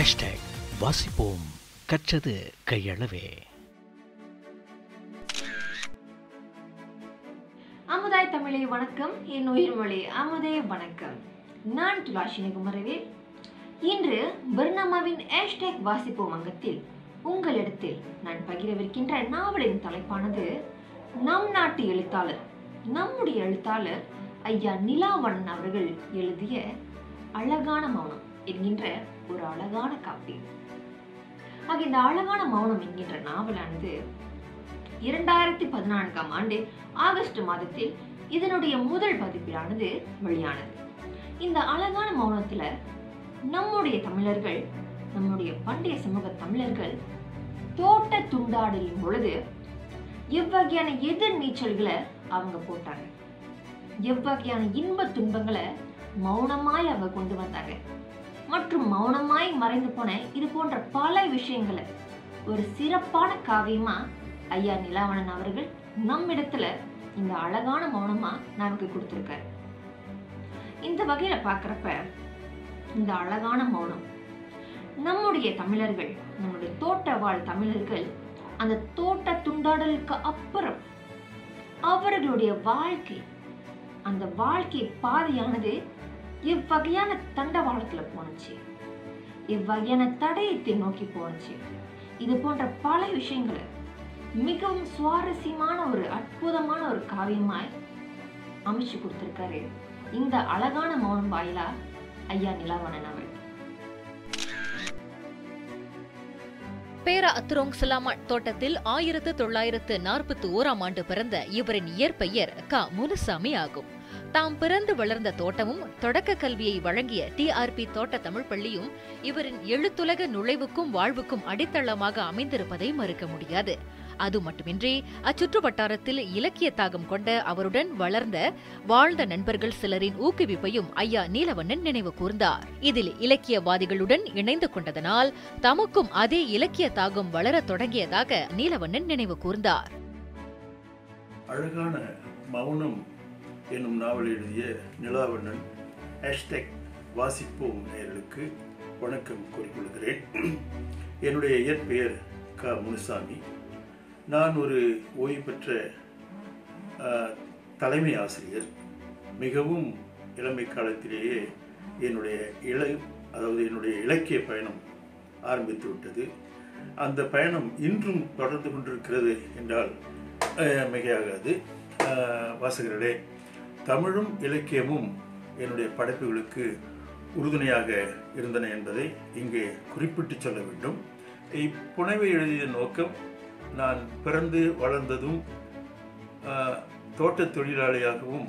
hashtag வாசிப்போம் கற்றது கையளவே அமுதாய் தமிழே வணக்கம் என் உயிர்மொழி அமுதே வணக்கம் நான் துலாஷினி குமரவேல் இன்று பர்ணாமாவின் ஹேஷ்டேக் வாசிப்போம் அங்கத்தில் உங்களிடத்தில் நான் பகிரவிருக்கின்ற நாவலின் தலைப்பானது நம் நாட்டு எழுத்தாளர் நம்முடைய எழுத்தாளர் ஐயா நிலாவண்ணன் அவர்கள் எழுதிய அழகான மௌனம் என்கின்ற ஒரு அழகான காப்பியம் ஆக இந்த அழகான மௌனம் என்கின்ற நாவலானது இரண்டாயிரத்தி பதினான்காம் ஆண்டு ஆகஸ்ட் மாதத்தில் இதனுடைய முதல் பதிப்பிலானது வெளியானது இந்த அழகான மௌனத்துல நம்முடைய தமிழர்கள் நம்முடைய பண்டைய சமூக தமிழர்கள் தோட்ட துண்டாடலின் பொழுது எவ்வகையான எதிர் நீச்சல்களை அவங்க போட்டாங்க எவ்வகையான இன்ப துன்பங்களை மௌனமாய் அவங்க கொண்டு வந்தாங்க மற்றும் மௌனமாய் மறைந்து போன இது போன்ற பல விஷயங்களை ஒரு சிறப்பான காவியமா ஐயா நிலாவணன் அவர்கள் நம்மிடத்துல இந்த அழகான மௌனமா நமக்கு கொடுத்துருக்காரு இந்த வகையில பார்க்குறப்ப இந்த அழகான மௌனம் நம்முடைய தமிழர்கள் நம்முடைய தோட்ட வாழ் தமிழர்கள் அந்த தோட்ட துண்டாடலுக்கு அப்புறம் அவர்களுடைய வாழ்க்கை அந்த வாழ்க்கை பாதையானது எவ்வகையான தண்டவாளத்துல போனுச்சு எவ்வகையான தடயத்தை நோக்கி போனுச்சு இது போன்ற பல விஷயங்களை மிகவும் சுவாரஸ்யமான ஒரு அற்புதமான ஒரு காவியமாய் அமைச்சு கொடுத்திருக்காரு இந்த அழகான மௌனம் வாயிலா ஐயா நிலாவணன் அவர்கள் பேரா அத்துரோங் சலாமாட் தோட்டத்தில் ஆயிரத்து தொள்ளாயிரத்து நாற்பத்தி ஓராம் ஆண்டு பிறந்த இவரின் இயற்பெயர் க முனுசாமி ஆகும் தாம் பிறந்து வளர்ந்த தோட்டமும் தொடக்க கல்வியை வழங்கிய டிஆர்பி தோட்ட தமிழ் பள்ளியும் இவரின் எழுத்துலக நுழைவுக்கும் வாழ்வுக்கும் அடித்தளமாக அமைந்திருப்பதை மறுக்க முடியாது அது மட்டுமின்றி அச்சுற்று வட்டாரத்தில் இலக்கிய தாகம் கொண்ட அவருடன் வளர்ந்த வாழ்ந்த நண்பர்கள் சிலரின் ஊக்குவிப்பையும் ஐயா நீலவண்ணன் நினைவு கூர்ந்தார் இதில் இலக்கியவாதிகளுடன் இணைந்து கொண்டதனால் தமக்கும் அதே இலக்கிய தாகம் வளரத் தொடங்கியதாக நீலவண்ணன் நினைவு கூர்ந்தார் அழகான மௌனம் என்னும் நாவல் எழுதிய நிலாவண்ணன் ஹேஷ்டேக் வாசிப்போம் நேயர்களுக்கு வணக்கம் கூறிக்கொள்கிறேன் என்னுடைய இயற்பெயர் க முனுசாமி நான் ஒரு ஓய்வு பெற்ற ஆஹ், தலைமை ஆசிரியர் மிகவும் இளமை காலத்திலேயே என்னுடைய இள அதாவது என்னுடைய இலக்கிய பயணம் ஆரம்பித்து விட்டது அந்த பயணம் இன்றும் தொடர்ந்து கொண்டிருக்கிறது என்றால் அஹ், மிகையாகாது அஹ், வாசகர்களே தமிழும் இலக்கியமும் என்னுடைய படைப்புகளுக்கு உறுதுணையாக இருந்தன என்பதை இங்கே குறிப்பிட்டு சொல்ல வேண்டும் இப்புனைவை எழுதிய நோக்கம் நான் பிறந்து வளர்ந்ததும் அஹ், தோட்டத் தொழிலாளியாகவும்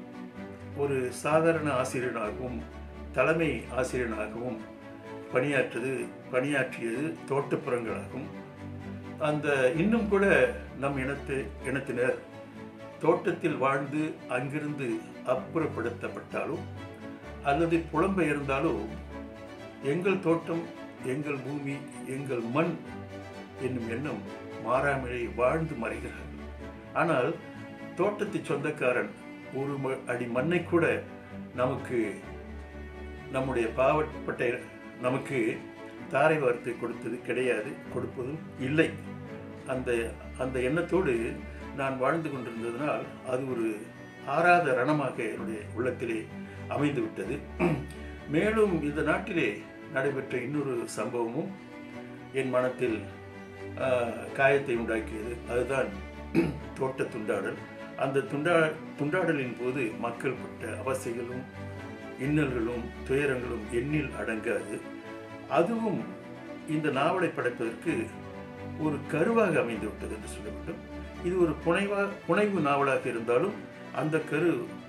ஒரு சாதாரண ஆசிரியனாகவும் தலைமை ஆசிரியனாகவும் பணியாற்றது பணியாற்றியது தோட்டப்புறங்களாகும் அந்த இன்னும் கூட நம் இனத்து இனத்தினர் தோட்டத்தில் வாழ்ந்து அங்கிருந்து அப்புறப்படுத்தப்பட்டாலும் அல்லது புலம்பெயர்ந்தாலோ எங்கள் தோட்டம் எங்கள் பூமி எங்கள் மண் என்னும் எண்ணம் மாறாமலே வாழ்ந்து மறைகிறார்கள் ஆனால் தோட்டத்து சொந்தக்காரன் ஒரு ம- அடி மண்ணை கூட நமக்கு நம்முடைய பாவப்பட்ட நமக்கு தாரை வார்த்து கொடுத்தது கிடையாது கொடுப்பதும் இல்லை அந்த அந்த எண்ணத்தோடு நான் வாழ்ந்து கொண்டிருந்ததனால் அது ஒரு ஆறாத ரணமாக என்னுடைய உள்ளத்திலே அமைந்து விட்டது மேலும் இந்த நாட்டிலே நடைபெற்ற இன்னொரு சம்பவமும் என் மனத்தில் ஆஹ், காயத்தை உண்டாக்கியது அதுதான் தோட்ட துண்டாடல் அந்த துண்டா துண்டாடலின் போது மக்கள் பட்ட அவசைகளும் இன்னல்களும் துயரங்களும் எண்ணில் அடங்காது அதுவும் இந்த நாவலை படைப்பதற்கு ஒரு கருவாக அமைந்து விட்டது என்று சொல்ல வேண்டும் இது ஒரு புனைவா புனைவு நாவலாக இருந்தாலும் அந்த கரு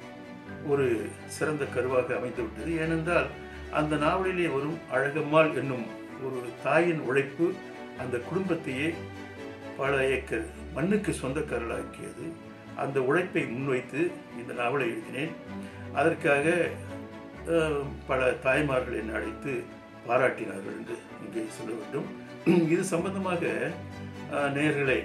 ஒரு சிறந்த கருவாக அமைந்து விட்டது ஏனென்றால் அந்த நாவலிலே வரும் அழகம்மாள் என்னும் ஒரு தாயின் உழைப்பு அந்த குடும்பத்தையே பல ஏக்கர் மண்ணுக்கு சொந்தக்காரர்களாக்கியது அந்த உழைப்பை முன்வைத்து இந்த நாவலை எழுதினேன் அதற்காக அஹ், பல தாய்மார்கள் என்னை அழைத்து பாராட்டினார்கள் என்று இங்கே சொல்ல வேண்டும் இது சம்பந்தமாக அஹ், நேயர்களே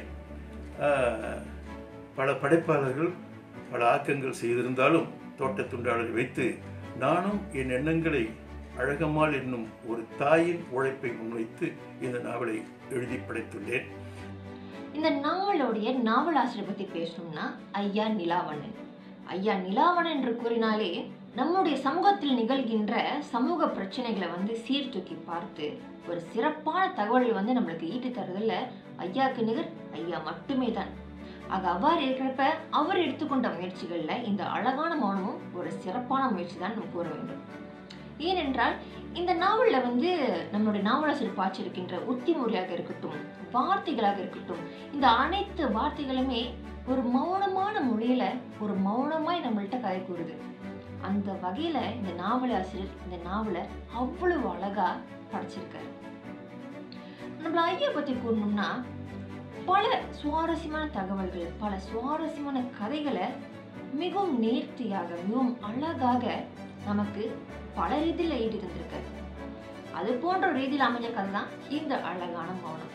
அஹ், பல படைப்பாளர்கள் பல ஆக்கங்கள் செய்திருந்தாலும் தோட்ட துண்டாடலை வைத்து நானும் என் எண்ணங்களை அழகம்மாள் என்னும் ஒரு தாயின் உழைப்பை முன்வைத்து இந்த நாவலை எழுதி படைத்துள்ளேன் இந்த நாவலுடைய நாவலாசிரியர் பத்தி பேசணும்னா ஐயா நிலாவணன் ஐயா நிலாவணன் என்று கூறினாலே நம்முடைய சமூகத்தில் நிகழ்கின்ற சமூக பிரச்சனைகளை வந்து சீர்தூக்கி பார்த்து ஒரு சிறப்பான தகவல்கள் வந்து நம்மளுக்கு ஈட்டு தருவதில் ஐயாக்கு நிகர் ஐயா மட்டுமே தான் ஆக அவ்வாறு இருக்கிறப்ப அவர் எடுத்துக்கொண்ட முயற்சிகள்ல இந்த அழகான மௌனமும் ஒரு சிறப்பான முயற்சி தான் நம்ம கூற வேண்டும் ஏனென்றால் இந்த நாவல்ல வந்து நம்மளுடைய நாவலாசிரியர் பாய்ச்சிருக்கின்ற உத்தி மொழியாக இருக்கட்டும் வார்த்தைகளாக இருக்கட்டும் இந்த அனைத்து வார்த்தைகளுமே ஒரு மௌனமான மொழியில ஒரு மௌனமாய் நம்மள்ட்ட கதை கூறுது அந்த வகையில இந்த நாவலாசிரியர் இந்த நாவலை அவ்வளவு அழகா படைச்சிருக்காரு நம்மள ஐயா பத்தி கூறணும்னா பல சுவாரஸ்யமான தகவல்கள் பல சுவாரஸ்யமான கதைகளை மிகவும் நேர்த்தியாக மிகவும் அழகாக நமக்கு பல ரீதியில் ஈடு தந்திருக்காரு அது போன்ற ரீதியில் அமைஞ்ச கதை தான் இந்த அழகான மௌனம்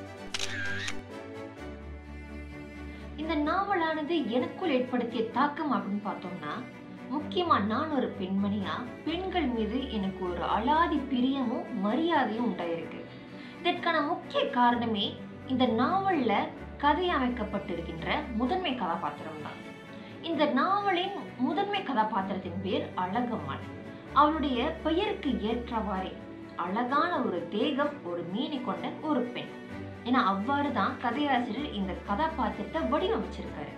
இந்த நாவலானது எனக்குள் ஏற்படுத்திய தாக்கம் அப்படின்னு பார்த்தோம்னா முக்கியமா நான் ஒரு பெண்மணியா பெண்கள் மீது எனக்கு ஒரு அலாதி பிரியமும் மரியாதையும் உண்டாயிருக்கு இதற்கான முக்கிய காரணமே இந்த நாவல்ல கதை அமைக்கப்பட்டிருக்கின்ற முதன்மை கதாபாத்திரம் தான் இந்த நாவலின் முதன்மை கதாபாத்திரத்தின் பேர் அழகம்மாள் அவளுடைய பெயருக்கு ஏற்றவாறே அழகான ஒரு தேகம் ஒரு மீனை கொண்ட ஒரு பெண் ஏன்னா அவ்வாறு தான் கதையாசிரியர் இந்த கதாபாத்திரத்தை வடிவமைச்சிருக்காரு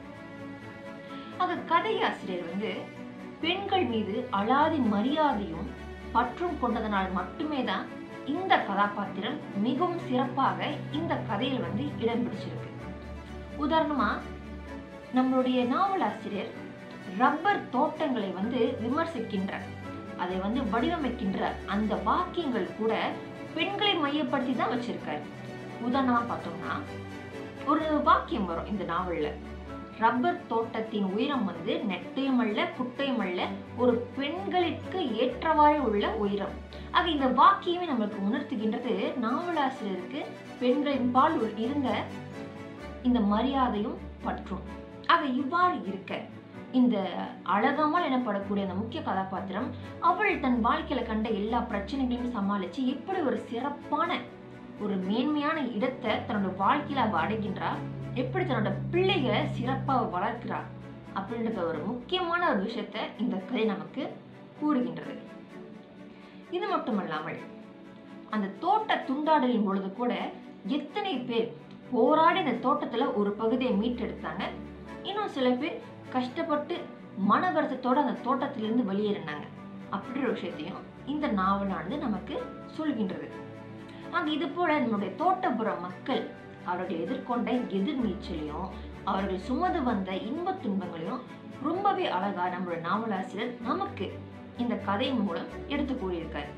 ஆக கதையாசிரியர் வந்து பெண்கள் மீது அலாதி மரியாதையும் பற்றும் கொண்டதனால் மட்டுமே தான் இந்த கதாபாத்திரம் மிகவும் சிறப்பாக இந்த கதையில் வந்து இடம் பிடிச்சிருக்கு உதாரணமா நம்மளுடைய நாவலாசிரியர் ரப்பர் தோட்டங்களை வந்து விமர்சிக்கின்றார் அதை வந்து வடிவமைக்கின்ற அந்த வாக்கியங்கள் கூட பெண்களை மையப்படுத்தி தான் வச்சிருக்காரு உதாரணமா பார்த்தோம்னா ஒரு வாக்கியம் வரும் இந்த நாவல்ல ரப்பர் தோட்டத்தின் உயரம் வந்து நெட்டையும் அல்ல குட்டையும் அல்ல ஒரு பெண்களுக்கு ஏற்றவாறு உள்ள உயரம் ஆக இந்த வாக்கியமே நம்மளுக்கு உணர்த்துகின்றது நாவலாசிரியருக்கு பெண்களின் பால் இருந்த இந்த மரியாதையும் பற்றும் ஆக இவ்வாறு இருக்க இந்த அழகாமல் எனப்படக்கூடிய அந்த முக்கிய கதாபாத்திரம் அவள் தன் வாழ்க்கையில கண்ட எல்லா பிரச்சனைகளையும் சமாளிச்சு எப்படி ஒரு சிறப்பான ஒரு மேன்மையான இடத்தை தன்னோட வாழ்க்கையில அவ அடைகின்றா எப்படி தன்னோட பிள்ளைகளை சிறப்பா அவ வளர்க்கிறா அப்படின்றத ஒரு முக்கியமான ஒரு விஷயத்த இந்த கதை நமக்கு கூறுகின்றது இது மட்டுமல்லாமல் அந்த தோட்ட துண்டாடலின் பொழுது கூட எத்தனை பேர் போராடி அந்த தோட்டத்துல ஒரு பகுதியை மீட்டெடுத்தாங்க இன்னும் சில பேர் கஷ்டப்பட்டு மன வருத்தத்தோட அந்த தோட்டத்திலிருந்து வெளியேறினாங்க அப்படின்ற விஷயத்தையும் இந்த நாவலானது நமக்கு சொல்கின்றது ஆக இது போல நம்முடைய தோட்டப்புற மக்கள் அவர்கள் எதிர்கொண்ட எதிர்நீச்சலையும் அவர்கள் சுமந்து வந்த இன்பத் துன்பங்களையும் ரொம்பவே அழகா நம்மளுடைய நாவலாசிரியர் நமக்கு இந்த கதை மூலம் எடுத்து கூறியிருக்காரு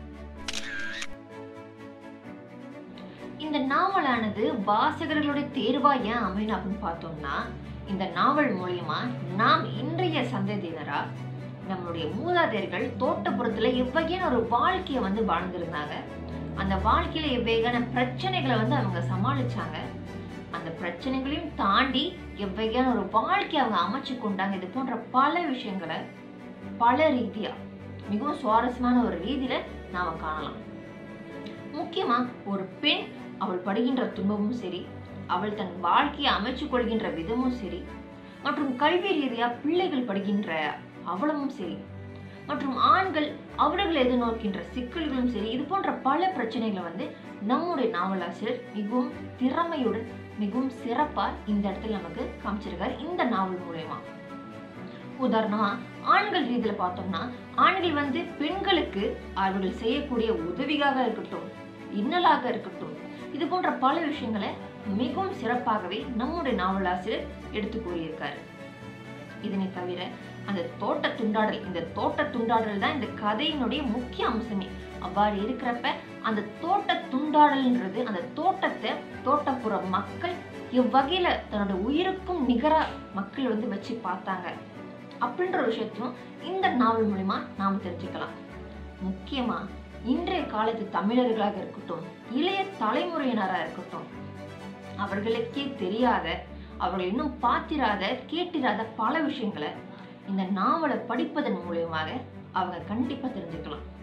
இந்த நாவலானது வாசகர்களுடைய தேர்வா ஏன் அமையணும் அப்படின்னு பார்த்தோம்னா இந்த நாவல் மூலியமா நாம் இன்றைய சந்ததியினரா நம்மளுடைய மூதாதையர்கள் தோட்டப்புறத்துல எவ்வகையான ஒரு வாழ்க்கையை வந்து வாழ்ந்திருந்தாங்க அந்த வாழ்க்கையில எவ்வகையான பிரச்சனைகளை வந்து அவங்க சமாளிச்சாங்க அந்த பிரச்சனைகளையும் தாண்டி எவ்வகையான ஒரு வாழ்க்கையை அவங்க அமைச்சு கொண்டாங்க இது போன்ற பல விஷயங்களை பல ரீதியா மிகவும் சுவாரஸ்யமான ஒரு ரீதியில நாம காணலாம் முக்கியமா ஒரு பெண் அவள் படுகின்ற துன்பமும் சரி அவள் தன் வாழ்க்கையை அமைச்சு கொள்கின்ற விதமும் சரி மற்றும் கல்வி ரீதியா பிள்ளைகள் படுகின்ற அவலமும் சரி மற்றும் ஆண்கள் அவர்கள் எதிர்நோக்கின்ற சிக்கல்களும் சரி இது போன்ற பல பிரச்சனைகளை வந்து நம்முடைய நாவலாசிரியர் மிகவும் திறமையுடன் மிகவும் சிறப்பா இந்த இடத்துல நமக்கு காமிச்சிருக்காரு இந்த நாவல் மூலயமா உதாரணமா ஆண்கள் ரீதியில பார்த்தோம்னா ஆண்கள் வந்து பெண்களுக்கு அவர்கள் செய்யக்கூடிய உதவியாக இருக்கட்டும் இன்னலாக இருக்கட்டும் இது போன்ற பல விஷயங்களை மிகவும் சிறப்பாகவே நம்முடைய நாவலாசிரியர் எடுத்து கூறியிருக்காரு இதனை தவிர அந்த தோட்ட துண்டாடல் இந்த தோட்ட துண்டாடல் தான் இந்த கதையினுடைய முக்கிய அம்சமே அவ்வாறு இருக்கிறப்ப அந்த தோட்ட துண்டாடல்ன்றது அந்த தோட்டத்தை தோட்டப்புற மக்கள் எவ்வகையில தன்னோட உயிருக்கும் நிகரா மக்கள் வந்து வச்சு பார்த்தாங்க அப்படின்ற ஒரு விஷயத்தையும் இந்த நாவல் மூலியமா நாம் தெரிஞ்சுக்கலாம் முக்கியமா இன்றைய காலத்து தமிழர்களாக இருக்கட்டும் இளைய தலைமுறையினராக இருக்கட்டும் அவர்களுக்கே தெரியாத அவர்கள் இன்னும் பார்த்திராத கேட்டிராத பல விஷயங்களை இந்த நாவலை படிப்பதன் மூலியமாக அவங்க கண்டிப்பா தெரிஞ்சுக்கலாம்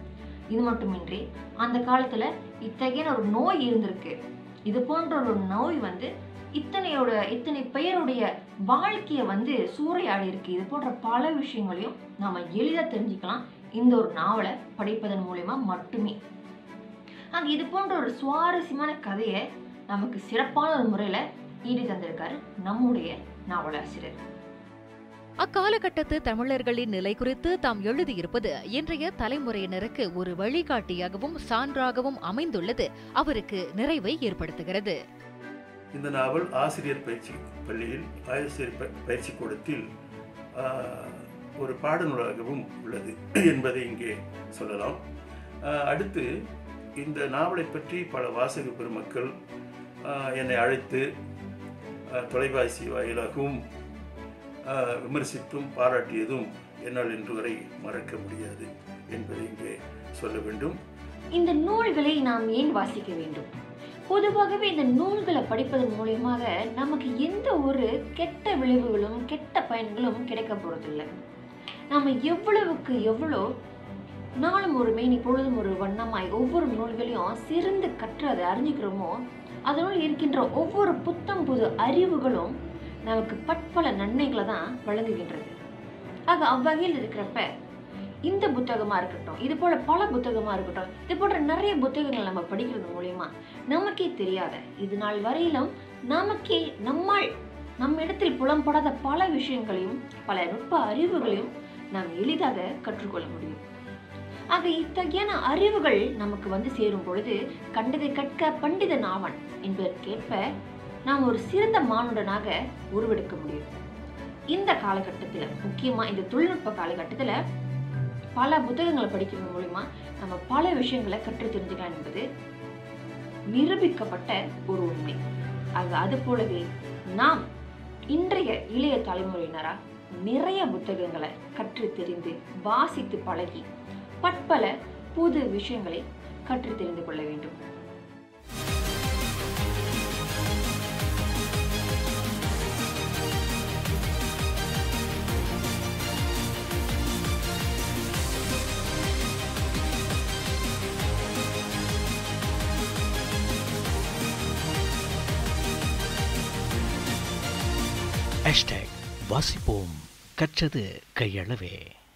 இது மட்டுமின்றி அந்த காலத்துல இத்தகைய ஒரு நோய் இருந்திருக்கு இது போன்ற ஒரு நோய் வந்து இத்தனையோட இத்தனை பேருடைய வாழ்க்கையை வந்து சூறையாடி இருக்கு இது போன்ற பல விஷயங்களையும் நாம எளிதா தெரிஞ்சுக்கலாம் இந்த ஒரு நாவலை படிப்பதன் மூலயமா மட்டுமே ஆக இது போன்ற ஒரு சுவாரஸ்யமான கதையை நமக்கு சிறப்பான ஒரு முறையில ஈடு தந்திருக்காரு நம்முடைய நாவலாசிரியர் அக்காலகட்டத்து தமிழர்களின் நிலை குறித்து தாம் எழுதியிருப்பது இன்றைய தலைமுறையினருக்கு ஒரு வழிகாட்டியாகவும் சான்றாகவும் அமைந்துள்ளது அவருக்கு நிறைவை ஏற்படுத்துகிறது இந்த நாவல் ஆசிரியர் பயிற்சி பள்ளியில் ஆசிரியர் ப- பயிற்சி கூடத்தில் ஆஹ், ஒரு பாடநூலாகவும் உள்ளது என்பதை இங்கே சொல்லலாம் ஆஹ், அடுத்து இந்த நாவலை பற்றி பல வாசக பெருமக்கள் ஆஹ், என்னை அழைத்து ஆஹ், தொலைபேசி வாயிலாகவும் ஆஹ், விமர்சித்தும் பாராட்டியதும் என்னால் இன்று வரை மறக்க முடியாது என்பதை இங்கே சொல்ல வேண்டும் இந்த நூல்களை நாம் ஏன் வாசிக்க வேண்டும் பொதுவாகவே இந்த நூல்களை படிப்பதன் மூலியமாக நமக்கு எந்த ஒரு கெட்ட விளைவுகளும் கெட்ட பயன்களும் கிடைக்க போறதில்லை நாம எவ்வளவுக்கு எவ்வளோ நாளும் ஒரு மேனி பொழுதும் ஒரு வண்ணமாய் ஒவ்வொரு நூல்களையும் சிறந்து கற்று அதை அறிஞ்சுக்கிறோமோ அதனுள் இருக்கின்ற ஒவ்வொரு புத்தம் புது அறிவுகளும் நமக்கு பற்பல நன்மைகளை தான் வழங்குகின்றது ஆக அவ்வகையில் இருக்கிறப்ப இந்த புத்தகமா இருக்கட்டும் இது போல பல புத்தகமா இருக்கட்டும் இது போன்ற நிறைய புத்தகங்கள் நம்ம படிக்கிறது மூலியமா நமக்கே தெரியாத இது நாள் வரையிலும் நமக்கே நம்மால் நம்ம இடத்தில் புலம்படாத பல விஷயங்களையும் பல நுட்ப அறிவுகளையும் நாம் எளிதாக கற்றுக்கொள்ள முடியும் ஆக இத்தகையான அறிவுகள் நமக்கு வந்து சேரும் பொழுது கண்டதை கற்க பண்டித நாவன் என்பதற்கேற்ப நாம் ஒரு சிறந்த மானுடனாக உருவெடுக்க முடியும் இந்த காலகட்டத்தில் முக்கியமா இந்த தொழில்நுட்ப காலகட்டத்தில் பல புத்தகங்களை படிக்கிறது மூலிமா நம்ம பல விஷயங்களை கற்று தெரிஞ்சுக்கலாம் என்பது நிரூபிக்கப்பட்ட ஒரு உண்மை ஆக அது போலவே நாம் இன்றைய இளைய தலைமுறையினரா நிறைய புத்தகங்களை கற்று தெரிந்து வாசித்து பழகி பற்பல புது விஷயங்களை கற்று தெரிந்து கொள்ள வேண்டும் ஹேஷ்டேக் வாசிப்போம் கற்றது கையளவே